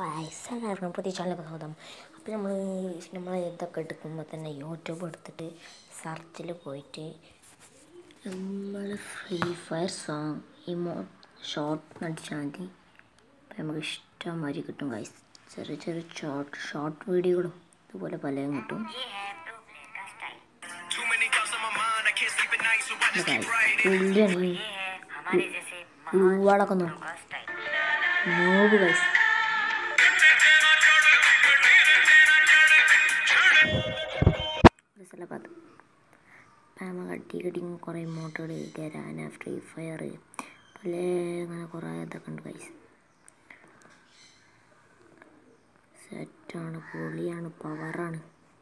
എല്ലാവർക്കും പുതിയ ചാനലിലേക്ക് സ്വാഗതം അപ്പോൾ നമ്മൾ നമ്മൾ ഇതൊക്കെ എടുക്കുമ്പോൾ തന്നെ യൂട്യൂബ് എടുത്തിട്ട് സെർച്ചിൽ പോയിട്ട് നമ്മൾ free fire song emo short അടിച്ചാൽ മതി അപ്പോൾ നമുക്ക് ഇഷ്ടംമാതിരി കിട്ടും ഗൈസ് ചെറിയ ചെറിയ ഷോർട്ട് ഷോർട്ട് വീഡിയോകളും ഇതുപോലെ പലതും കിട്ടും Too many thoughts on my mind, I can't sleep at night, so I just guys keep writing. പുള്ളിയാണ് ഉള്ളുവാളൊക്കെ നോക്കും നോബ് ഗൈസ് സ്ഥലത്ത് പാമ കട്ടി കടിങ് കുറേ മോട്ടോർ ഗരാന ഫ്രീ ഫയർ പല അങ്ങനെ കുറേ ഇതൊക്കെ ഉണ്ട് ഗൈസ് സെറ്റാണ് പൊളിയാണ് പവറാണ്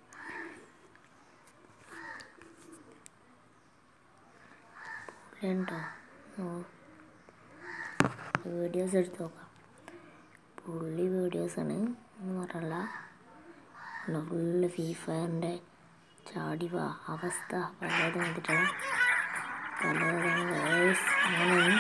പൊളിയുണ്ടോ ഓ വീഡിയോസ് എടുത്ത് നോക്കാം പുള്ളി വീഡിയോസാണ് എന്ന് പറയല്ല ഫുള്ള് ഫ്രീ ഫയറിൻ്റെ ചാടിവ അവസ്ഥ പലതും കണ്ടിട്ടാണ് പലതും വേസ് അങ്ങനെയാണ്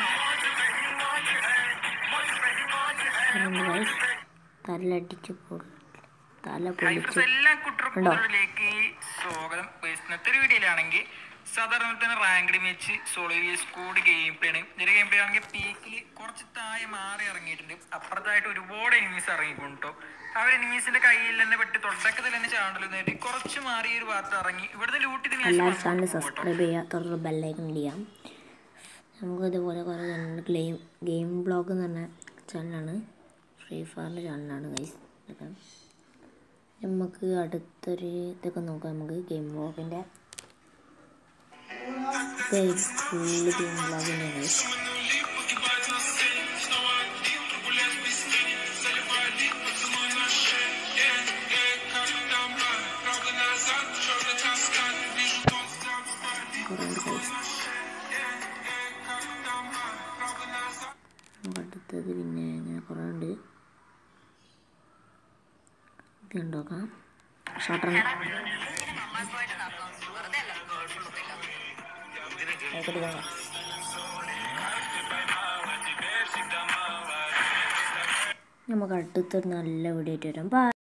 അതുകൊണ്ട് guys തലടിച്ച് പൊ- തല പൊളിച്ച് എല്ലാ കുട്ടർക്കുകളിലേക്ക് സ്വാഗതം ഇന്നത്തെ ഒരു വീഡിയോയിലാണെങ്കിൽ സാധാരണ തന്നെ ranked match solo squad game play ആണ് ഇതിന്റെ ഗെയിം പ്ലേ ആണെങ്കിൽ പീക്കിൽ കുറച്ച് താഴെ മാറി ഇറങ്ങിയിട്ടുണ്ട് അപ്പുറത്തായിട്ട് ഒരുപാട് എനിമീസ് ഇറങ്ങിക്കൊണ്ടോ അവർ എനിമീസിന്റെ കയ്യിൽ തന്നെ പെട്ട് തുടക്കത്തിൽ തന്നെ ചാണ്ടൽ നേടി കുറച്ച് മാറി ഈ ഒരു ഭാഗത്ത് ഇറങ്ങി ഇവിടുന്ന് ലൂട്ട് ഇതിന് എല്ലാവരും ചാനൽ സബ്സ്ക്രൈബ് ചെയ്യുക തുടർന്ന് ബെല്ലൈക്കൺ ചെയ്യാം നമുക്ക് ഇതുപോലെ കുറേ ചാനൽ ഗെയിം ഗെയിം ബ്ലോഗ് എന്ന് പറഞ്ഞ ചാനലാണ് ഫ്രീ ഫയറിൻ്റെ ചാനലാണ് ഗൈസ് ഇതൊക്കെ നമുക്ക് അടുത്തൊരു ഇതൊക്കെ നോക്കാം നമുക്ക് ഗെയിം ബ്ലോഗിൻ്റെ ഫുള്ള് ഗെയിം ബ്ലോഗിൻ്റെ ഗൈസ് കുറേ ഉണ്ട് ഗൈസ് നമുക്ക് അടുത്തത് പിന്നെ ഇങ്ങനെ കുറേ ഉണ്ട് ഇത് കണ്ടോക്കാം ഷോട്ടർ നമുക്ക് അടുത്തൊരു നല്ല വീഡിയോ ആയിട്ട് വരാം ബൈ